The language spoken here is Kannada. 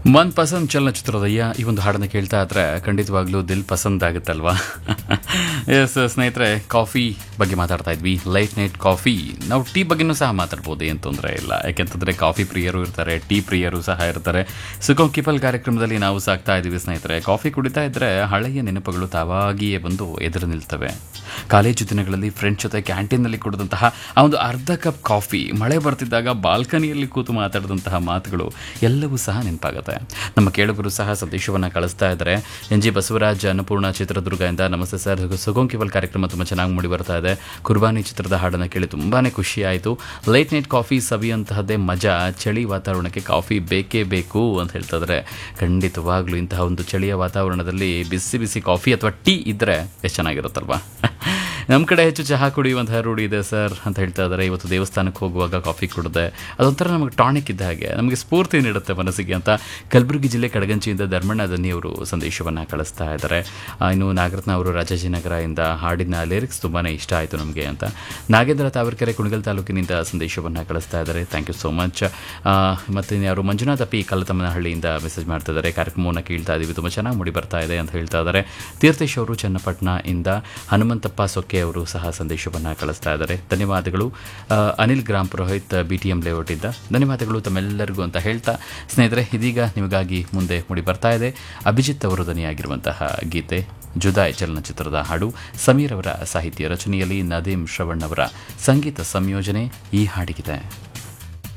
ಮನ್ ಪಸಂದ್ ಚಲನಚಿತ್ರೋದಯ್ಯ ಈ ಒಂದು ಹಾಡನ್ನು ಕೇಳ್ತಾ ಇದ್ರೆ ಖಂಡಿತವಾಗ್ಲೂ ದಿಲ್ ಪಸಂದ್ ಆಗುತ್ತಲ್ವಾ ಎಸ್ ಸ್ನೇಹಿತರೆ ಕಾಫಿ ಬಗ್ಗೆ ಮಾತಾಡ್ತಾ ಇದ್ವಿ ಲೈಟ್ ನೈಟ್ ಕಾಫಿ ನಾವು ಟೀ ಬಗ್ಗೆನೂ ಸಹ ಮಾತಾಡ್ಬೋದು ಏನು ತೊಂದರೆ ಇಲ್ಲ ಯಾಕೆಂತಂದ್ರೆ ಕಾಫಿ ಪ್ರಿಯರು ಇರ್ತಾರೆ ಟೀ ಪ್ರಿಯರು ಸಹ ಇರ್ತಾರೆ ಸುಖಂ ಕಿಪಲ್ ಕಾರ್ಯಕ್ರಮದಲ್ಲಿ ನಾವು ಸಾಕ್ತಾ ಇದ್ದೀವಿ ಸ್ನೇಹಿತರೆ ಕಾಫಿ ಕುಡಿತಾ ಇದ್ರೆ ಹಳೆಯ ನೆನಪುಗಳು ತಾವಾಗಿಯೇ ಬಂದು ಎದುರು ನಿಲ್ತವೆ ಕಾಲೇಜು ದಿನಗಳಲ್ಲಿ ಫ್ರೆಂಡ್ಸ್ ಜೊತೆ ಕ್ಯಾಂಟೀನ್ನಲ್ಲಿ ಕುಡಿದಂತಹ ಆ ಒಂದು ಅರ್ಧ ಕಪ್ ಕಾಫಿ ಮಳೆ ಬರ್ತಿದ್ದಾಗ ಬಾಲ್ಕನಿಯಲ್ಲಿ ಕೂತು ಮಾತಾಡಿದಂತಹ ಮಾತುಗಳು ಎಲ್ಲವೂ ಸಹ ನೆನಪಾಗುತ್ತೆ ನಮ್ಮ ಕೇಳುಗರು ಸಹ ಸಂದೇಶವನ್ನು ಕಳಿಸ್ತಾ ಇದ್ದಾರೆ ಎನ್ ಜಿ ಬಸವರಾಜ್ ಅನ್ನಪೂರ್ಣ ಚಿತ್ರದುರ್ಗದಿಂದ ನಮಸ್ತೆ ಸರ್ ಸುಗಮ್ ಕಿವಲ್ ಕಾರ್ಯಕ್ರಮ ತುಂಬ ಚೆನ್ನಾಗಿ ಮೂಡಿ ಬರ್ತಾ ಇದೆ ಕುರ್ಬಾನಿ ಚಿತ್ರದ ಹಾಡನ್ನು ಕೇಳಿ ತುಂಬಾ ಖುಷಿ ಆಯಿತು ಲೇಟ್ ನೈಟ್ ಕಾಫಿ ಸವಿಯಂತಹದ್ದೇ ಮಜಾ ಚಳಿ ವಾತಾವರಣಕ್ಕೆ ಕಾಫಿ ಬೇಕೇ ಬೇಕು ಅಂತ ಹೇಳ್ತಾ ಇದ್ದಾರೆ ಖಂಡಿತವಾಗ್ಲೂ ಇಂತಹ ಒಂದು ಚಳಿಯ ವಾತಾವರಣದಲ್ಲಿ ಬಿಸಿ ಬಿಸಿ ಕಾಫಿ ಅಥವಾ ಟೀ ಇದ್ದರೆ ಎಷ್ಟು ಚೆನ್ನಾಗಿರುತ್ತಲ್ವಾ ನಮ್ಮ ಕಡೆ ಹೆಚ್ಚು ಚಹಾ ಕುಡಿಯುವಂತಹ ರೂಢಿ ಇದೆ ಸರ್ ಅಂತ ಹೇಳ್ತಾ ಇದ್ದಾರೆ ಇವತ್ತು ದೇವಸ್ಥಾನಕ್ಕೆ ಹೋಗುವಾಗ ಕಾಫಿ ಕುಡಿದೆ ಅದೊಂಥರ ನಮಗೆ ಟಾನಿಕ್ ಇದ್ದ ಹಾಗೆ ನಮಗೆ ಸ್ಫೂರ್ತಿ ನೀಡುತ್ತೆ ಮನಸ್ಸಿಗೆ ಅಂತ ಕಲಬುರಗಿ ಜಿಲ್ಲೆ ಕಡಗಂಚಿಯಿಂದ ಧರ್ಮಣ್ಣ ದನ್ನಿಯವರು ಸಂದೇಶವನ್ನು ಕಳಿಸ್ತಾ ಇದ್ದಾರೆ ಆ, ಇನ್ನು ನಾಗರತ್ನ ಅವರು ರಾಜಾಜಿನಗರದಿಂದ ಹಾಡಿನ ಲಿರಿಕ್ಸ್ ತುಂಬಾ ಇಷ್ಟ ಆಯಿತು ನಮಗೆ ಅಂತ ನಾಗೇಂದ್ರ ತಾವರ್ಕೆರೆ ಕುಣಗಲ್ ತಾಲೂಕಿನಿಂದ ಸಂದೇಶವನ್ನು ಕಳಿಸ್ತಾ ಇದ್ದಾರೆ ಥ್ಯಾಂಕ್ ಯು ಸೋ ಮಚ್ ಮತ್ತು ಯಾರು ಮಂಜುನಾಥ್ ಅಪ್ಪಿ ಕಲ್ಲತಮ್ಮನಹಳ್ಳಿಯಿಂದ ಮೆಸೇಜ್ ಮಾಡ್ತಾ ಇದ್ದಾರೆ ಕಾರ್ಯಕ್ರಮವನ್ನು ಕೇಳ್ತಾ ಇದ್ದೀವಿ ತುಂಬ ಚೆನ್ನಾಗಿ ಮೂಡಿ ಬರ್ತಾ ಇದೆ ಅಂತ ಹೇಳ್ತಾ ಇದ್ದಾರೆ ತೀರ್ಥೇಶ್ ಅವರು ಚನ್ನಪಟ್ಟಣ ಇಂದ ಹನುಮಂತಪ್ಪ ಸೊಕ್ಕೆ ಅವರು ಸಹ ಸಂದೇಶವನ್ನು ಕಳಿಸ್ತಾ ಇದ್ದಾರೆ ಧನ್ಯವಾದಗಳು ಆ, ಅನಿಲ್ ಗ್ರಾಮ್ ಪುರೋಹಿತ್ ಬಿ ಟಿ ಎಂ ಲೇಔಟಿಂದ ಧನ್ಯವಾದಗಳು ತಮ್ಮೆಲ್ಲರಿಗೂ ಅಂತ ಹೇಳ್ತಾ ಸ್ನೇಹಿತರೆ ಇದೀಗ ನಿಮಗಾಗಿ ಮುಂದೆ ಮೂಡಿ ಬರ್ತಾ ಇದೆ ಅಭಿಜಿತ್ ಅವರು ಧ್ವನಿಯಾಗಿರುವಂತಹ ಗೀತೆ ಜುದಾಯ್ ಚಲನಚಿತ್ರದ ಹಾಡು ಸಮೀರ್ ಅವರ ಸಾಹಿತ್ಯ ರಚನೆಯಲ್ಲಿ ನದೀಮ್ ಶ್ರವಣ್ ಅವರ ಸಂಗೀತ ಸಂಯೋಜನೆ ಈ ಹಾಡಿಗಿದೆ